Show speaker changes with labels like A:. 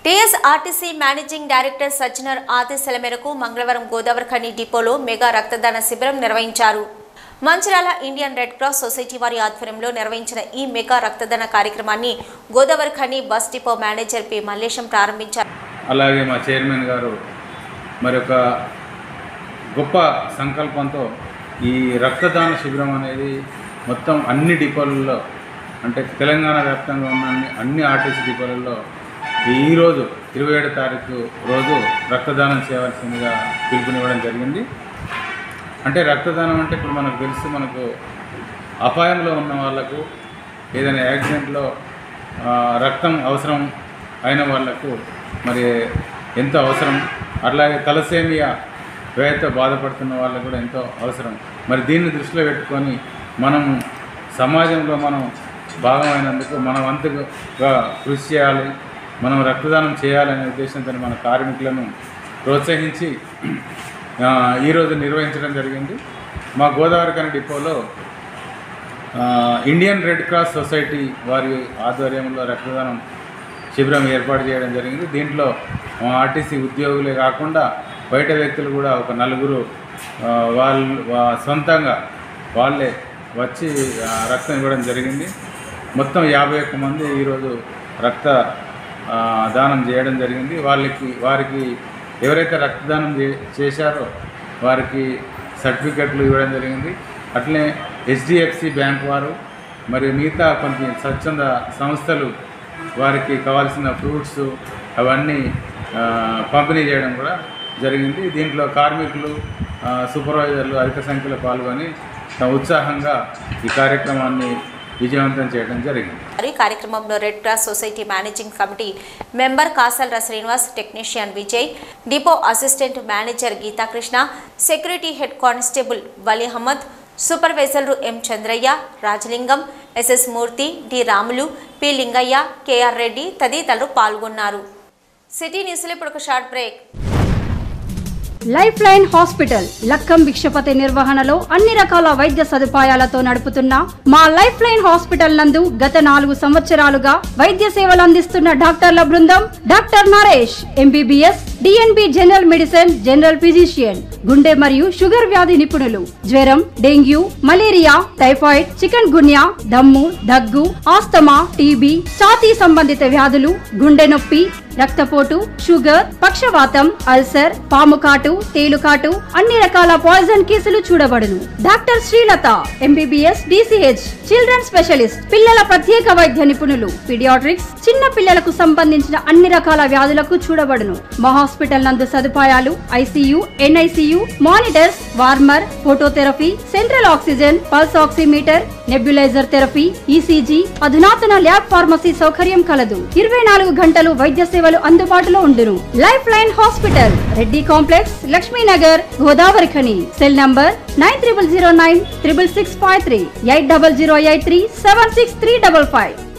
A: TSRTC managing director Sajjanar ఆదేశాల మేరకు మంగళవారం గోదావరి ఖని డిపోలో మెగా రక్తదాన శిబిరం నిర్వహించారు Mancherial Indian red cross society వారి ఆధ్వర్యంలో నిర్వహించిన ఈ మెగా రక్తదాన కార్యక్రమాన్ని Godavari Khani bus depot manager P Mallesham ప్రారంభించారు
B: అలాగే మా చైర్మన్ గారు మరి ఒక గొప్ప సంకల్పంతో ఈ రక్తదాన శిబిరం అనేది మొత్తం అన్ని డిపోలలో అంటే తెలంగాణ వ్యాప్తంగా ఉన్న అన్ని అన్ని ఆర్టీసీ డిపోలలో ఈరోజు ఇరవై ఏడు తారీఖు రోజు రక్తదానం చేయవలసిందిగా పిలుపునివ్వడం జరిగింది అంటే రక్తదానం అంటే ఇప్పుడు మనకు తెలుసు మనకు అపాయంలో ఉన్న వాళ్ళకు ఏదైనా యాక్సిడెంట్లో ఆ, రక్తం అవసరం అయిన వాళ్ళకు మరి ఎంతో అవసరం అట్లాగే తలసేమియా వ్యాధితో బాధపడుతున్న వాళ్ళకు కూడా ఎంతో అవసరం మరి దీన్ని దృష్టిలో పెట్టుకొని మనం సమాజంలో మనం భాగమైనందుకు మన వంతుగా కృషి చేయాలి మనం రక్తదానం చేయాలనే ఉద్దేశంతో మన కార్మికులను ప్రోత్సహించి ఆ, ఈరోజు నిర్వహించడం జరిగింది మా గోదావరి కని డిపోలో ఆ, ఇండియన్ రెడ్ క్రాస్ సొసైటీ వారి ఆధ్వర్యంలో రక్తదానం శిబిరం ఏర్పాటు చేయడం జరిగింది దీంట్లో మా ఆర్టీసీ ఉద్యోగులే కాకుండా బయట వ్యక్తులు కూడా ఒక నలుగురు ఆ, వాళ్ళు వా- సొంతంగా వాళ్ళే వచ్చి ఆ, రక్తం ఇవ్వడం జరిగింది మొత్తం యాభై ఒక్క మంది ఈరోజు రక్త ఆ, దానం చేయడం జరిగింది వాళ్ళకి వారికి ఎవరైతే రక్తదానం చే- చేశారో వారికి సర్టిఫికెట్లు ఇవ్వడం జరిగింది అట్లే హెచ్డిఎఫ్సి బ్యాంక్ వారు మరియు మిగతా కొన్ని స్వచ్ఛంద సంస్థలు వారికి కావాల్సిన ఫ్రూట్స్ అవన్నీ ఆ, పంపిణీ చేయడం కూడా జరిగింది దీంట్లో కార్మికులు ఆ, సూపర్వైజర్లు అధిక సంఖ్యలో పాల్గొని తమ ఉత్సాహంగా ఈ కార్యక్రమాన్ని విజయవంతం చేయడం జరిగింది
A: ఈ కార్యక్రమంలో red cross society managing committee member Kasarla Srinivas technician Vijay depot assistant manager Geethakrishna security head constable Wali Ahmed సూపర్వైజర్లు M Chandraiah Rajalingam SS Murthy D Ramulu P Lingaiah KR Reddy తదితరులు పాల్గొన్నారు సిటీ న్యూస్లో ఇప్పుడు ఒక short break
C: life line hospital Lakkam Bhikshapathi నిర్వహణలో అన్ని రకాల వైద్య సదుపాయాలతో నడుపుతున్న మా లైఫ్ లైన్ హాస్పిటల్ నందు గత నాలుగు సంవత్సరాలుగా వైద్య సేవలు అందిస్తున్న డాక్టర్ల బృందం doctor Naresh MBBS DNB general medicine general physician గుండె మరియు షుగర్ వ్యాధి నిపుణులు జ్వరం dengue malaria typhoid chikungunya దమ్ము దగ్గు ఆస్తమా టీబీ ఛాతీ సంబంధిత వ్యాధులు గుండె నొప్పి రక్తపోటు షుగర్ పక్షవాతం అల్సర్ పాము కాటు తేలుకాటు అన్ని రకాల పాయిజన్ కేసులు చూడబడును doctor Srilatha MBBS DCH children specialist పిల్లల ప్రత్యేక వైద్య నిపుణులు పీడియాట్రిక్స్ చిన్న పిల్లలకు సంబంధించిన అన్ని రకాల వ్యాధులకు చూడబడును మా హాస్పిటల్ నందు సదుపాయాలు ICU NICU monitors warmer phototherapy central oxygen pulse oximeter nebuliser therapy ECG అధునాతన ల్యాబ్ ఫార్మసీ సౌకర్యం కలదు ఇరవై నాలుగు గంటలు వైద్య సేవలు అందుబాటులో ఉండును life line hospital Reddy complex Lakshminagar Godavari Khani cell number nine triple zero nine triple six five three eight double zero eight three seven six three double five